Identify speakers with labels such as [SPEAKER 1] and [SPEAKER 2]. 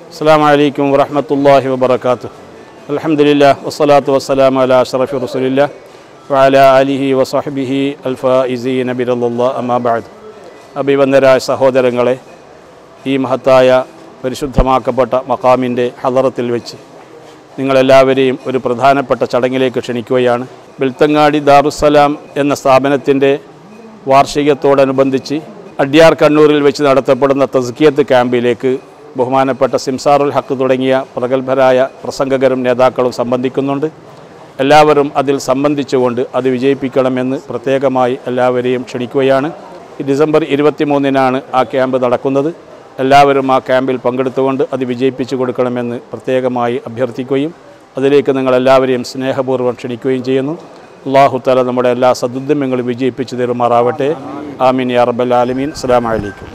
[SPEAKER 1] അസ്സാം വലൈക്കും വറഹമത്തല്ലാഹി വബർക്കാത്തു അലഹമുല്ല വസ്സലാത്തു വസ്സലാം അല അഷറഫി റസുലില്ല വഅല അലിഹി വസഹബിഹി അൽഫാഇസി നബിറല്ല അമാബാദ് അഭിവന്ദരായ സഹോദരങ്ങളെ ഈ മഹത്തായ പരിശുദ്ധമാക്കപ്പെട്ട മക്കാമിൻ്റെ ഹലറത്തിൽ വെച്ച് നിങ്ങളെല്ലാവരെയും ഒരു പ്രധാനപ്പെട്ട ചടങ്ങിലേക്ക് ക്ഷണിക്കുകയാണ് ബെൽത്തങ്ങാടി ദാറുസലാം എന്ന സ്ഥാപനത്തിൻ്റെ വാർഷികത്തോടനുബന്ധിച്ച് അഡ്യാർ കണ്ണൂരിൽ വെച്ച് നടത്തപ്പെടുന്ന തസ്കിയത്ത് ക്യാമ്പിലേക്ക് ബഹുമാനപ്പെട്ട സിംസാറുൽ ഹക്ക് തുടങ്ങിയ പ്രഗത്ഭരായ പ്രസംഗകരും നേതാക്കളും സംബന്ധിക്കുന്നുണ്ട് എല്ലാവരും അതിൽ സംബന്ധിച്ചുകൊണ്ട് അത് വിജയിപ്പിക്കണമെന്ന് പ്രത്യേകമായി എല്ലാവരെയും ക്ഷണിക്കുകയാണ് ഈ ഡിസംബർ ഇരുപത്തിമൂന്നിനാണ് ആ ക്യാമ്പ് നടക്കുന്നത് എല്ലാവരും ആ ക്യാമ്പിൽ പങ്കെടുത്തുകൊണ്ട് അത് വിജയിപ്പിച്ചു കൊടുക്കണമെന്ന് പ്രത്യേകമായി അഭ്യർത്ഥിക്കുകയും അതിലേക്ക് നിങ്ങളെല്ലാവരെയും സ്നേഹപൂർവ്വം ക്ഷണിക്കുകയും ചെയ്യുന്നു അള്ളാഹു തല നമ്മുടെ എല്ലാ സദുദ്യമങ്ങളും വിജയിപ്പിച്ചു തരുമാറാവട്ടെ ആമീൻ യാ റബ്ബൽ ആലമീൻ അസ്സലാമു അലൈക്കും